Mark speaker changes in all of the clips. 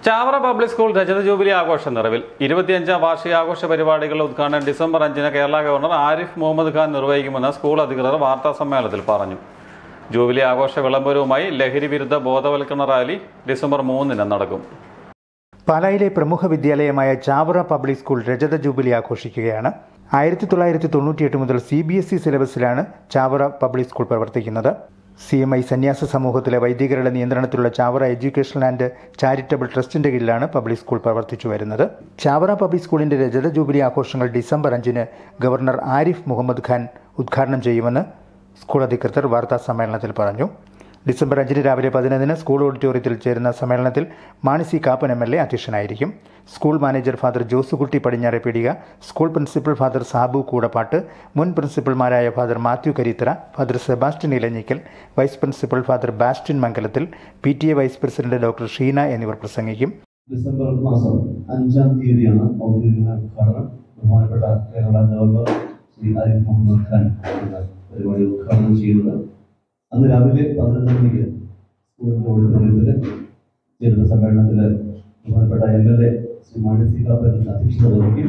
Speaker 1: Chavara public school രജത jubilee ആഘോഷ നിറവിൽ ഇരുപത്തിയഞ്ചാം വാർഷികാഘോഷ പരിപാടികളുടെ ഉദ്ഘാടനം ഡിസംബർ അഞ്ചിന് കേരള ഗവർണർ ആരിഫ് മുഹമ്മദ് ഖാൻ നിർവഹിക്കുമെന്ന് സ്കൂൾ അധികൃതർ വാർത്താ സമ്മേളനത്തിൽ പറഞ്ഞു ജൂബിലി ആഘോഷ വിളംബരവുമായി ലഹരി വിരുദ്ധ ബോധവൽക്കരണ റാലി ഡിസംബർ മൂന്നിന് നടക്കും
Speaker 2: പാലായിലെ പ്രമുഖ വിദ്യാലയമായ ചാവറ പബ്ലിക് സ്കൂൾ രജത ജൂബിലി ആഘോഷിക്കുകയാണ് ആയിരത്തി തൊള്ളായിരത്തി തൊണ്ണൂറ്റിയെട്ട് മുതൽ സി ബി എസ് ഇ സിലബസിലാണ് ചാവറ പബ്ലിക് സ്കൂൾ പ്രവർത്തിക്കുന്നത് സി എം ഐ സന്യാസ സമൂഹത്തിലെ വൈദികരുടെ നിയന്ത്രണത്തിലുള്ള ചാവറ എഡ്യൂക്കേഷൻ ആൻഡ് ചാരിറ്റബിൾ ട്രസ്റ്റിന്റെ കീഴിലാണ് പബ്ലിക് സ്കൂൾ പ്രവർത്തിച്ചു വരുന്നത് ചാവറ പബ്ലിക് സ്കൂളിന്റെ രജത ജൂബിലി ആഘോഷങ്ങൾ ഡിസംബർ അഞ്ചിന് ഗവർണർ ആരിഫ് മുഹമ്മദ് ഖാൻ ഉദ്ഘാടനം ചെയ്യുമെന്ന് സ്കൂൾ അധികൃതർ വാർത്താ സമ്മേളനത്തിൽ പറഞ്ഞു ഡിസംബർ അഞ്ചിന് രാവിലെ പതിനൊന്നിന് സ്കൂൾ ഓഡിറ്റോറിയത്തിൽ ചേരുന്ന സമ്മേളനത്തിൽ Mani C Kappan M L A അധ്യക്ഷനായിരിക്കും school manager father Josekutty Padinjare Peedika school principal father Sabu Koodappattu മുൻ പ്രിൻസിപ്പൽമാരായ father Mathew Karithra father Sebastian Elanjikkal vice principal father Bastin Mangalathil P T A vice president doctor Sheena എന്നിവർ പ്രസംഗിക്കും
Speaker 3: ഡിസംബർ മാസം അഞ്ചാം തീയതിയാണ് ഔദ്യോഗിക ഉദ്ഘാടനം ബഹുമാനപ്പെട്ട കേരള ഗവർണർ ശ്രീ ആരിഫ് മുഹമ്മദ് ഖാൻ ആണ് പരിപാടി ഉദ്ഘാടനം ചെയ്യുന്നത് അന്ന് രാവിലെ പതിനൊന്ന് മണിക്ക് സ്കൂളിൻ്റെ ഓഡിറ്റോറിയത്തിൽ ചേരുന്ന സമ്മേളനത്തിൽ ബഹുമാനപ്പെട്ട M L A Shri Manasi Kappan അധ്യക്ഷത വഹിക്കും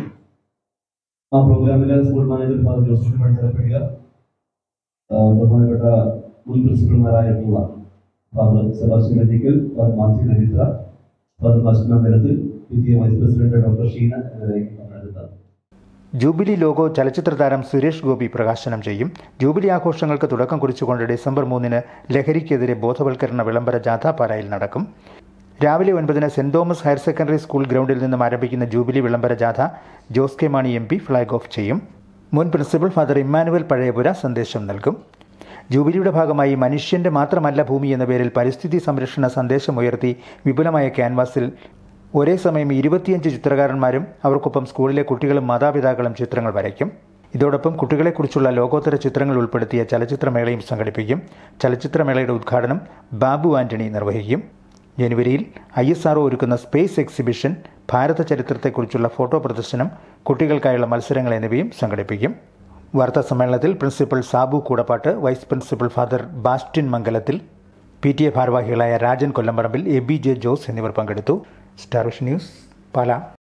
Speaker 3: ആ പ്രോഗ്രാമിൽ സ്കൂൾ മാനേജർ ഫാദർ ജോസഫ് പണിത്തരപ്പെടുക ബഹുമാനപ്പെട്ട മുൻ പ്രിൻസിപ്പൽമാരായിട്ടുള്ള ഫാദർ സെബാസ്റ്റ്യൻ ലജിക്കൽ ഫാദർ മാത്യു ദരിദ്ര ഫാദർ മാസ്റ്റർ നഗരത്തിൽ പുതിയ വൈസ് പ്രസിഡന്റ് ഡോക്ടർ ഷീന എന്നിവരായിരിക്കും പങ്കെടുത്തത്
Speaker 2: ജൂബിലി ലോഗോ ചലച്ചിത്ര താരം സുരേഷ് ഗോപി പ്രകാശനം ചെയ്യും ജൂബിലി ആഘോഷങ്ങൾക്ക് തുടക്കം കുറിച്ചുകൊണ്ട് ഡിസംബർ മൂന്നിന് ലഹരിക്കെതിരെ ബോധവൽക്കരണ വിളംബര ജാഥ പാലായിൽ നടക്കും രാവിലെ ഒൻപതിന് saint Thomas higher secondary school ഗ്രൗണ്ടിൽ നിന്നും ആരംഭിക്കുന്ന ജൂബിലി വിളംബര ജാഥ Jose K Mani M P flag off ചെയ്യും മുൻ പ്രിൻസിപ്പൽ ഫാദർ ഇമ്മാനുവൽ പഴയപുര സന്ദേശം നൽകും ജൂബിലിയുടെ ഭാഗമായി മനുഷ്യന്റെ മാത്രമല്ല ഭൂമി എന്ന പേരിൽ പരിസ്ഥിതി സംരക്ഷണ സന്ദേശമുയർത്തി വിപുലമായ ക്യാൻവാസിൽ ഒരേ സമയം ഇരുപത്തിയഞ്ച് ചിത്രകാരന്മാരും അവർക്കൊപ്പം സ്കൂളിലെ കുട്ടികളും മാതാപിതാക്കളും ചിത്രങ്ങൾ വരയ്ക്കും ഇതോടൊപ്പം കുട്ടികളെക്കുറിച്ചുള്ള ലോകോത്തര ചിത്രങ്ങൾ ഉൾപ്പെടുത്തിയ ചലച്ചിത്രമേളയും സംഘടിപ്പിക്കും ചലച്ചിത്രമേളയുടെ ഉദ്ഘാടനം ബാബു ആന്റണി നിർവഹിക്കും ജനുവരിയിൽ ഐ എസ് ആർഒ ഒരുക്കുന്ന സ്പേസ് എക്സിബിഷൻ ഭാരത ചരിത്രത്തെക്കുറിച്ചുള്ള ഫോട്ടോ പ്രദർശനം കുട്ടികൾക്കായുള്ള മത്സരങ്ങൾ എന്നിവയും സംഘടിപ്പിക്കും വാർത്താ സമ്മേളനത്തിൽ principal Sabu Koodappattu vice principal father Bastin Mangalathil P T A ഭാരവാഹികളായ Rajan Kollamparambil A B J Jose എന്നിവർ പങ്കെടുത്തു സ്റ്റാർ വിഷൻ ന്യൂസ് പാല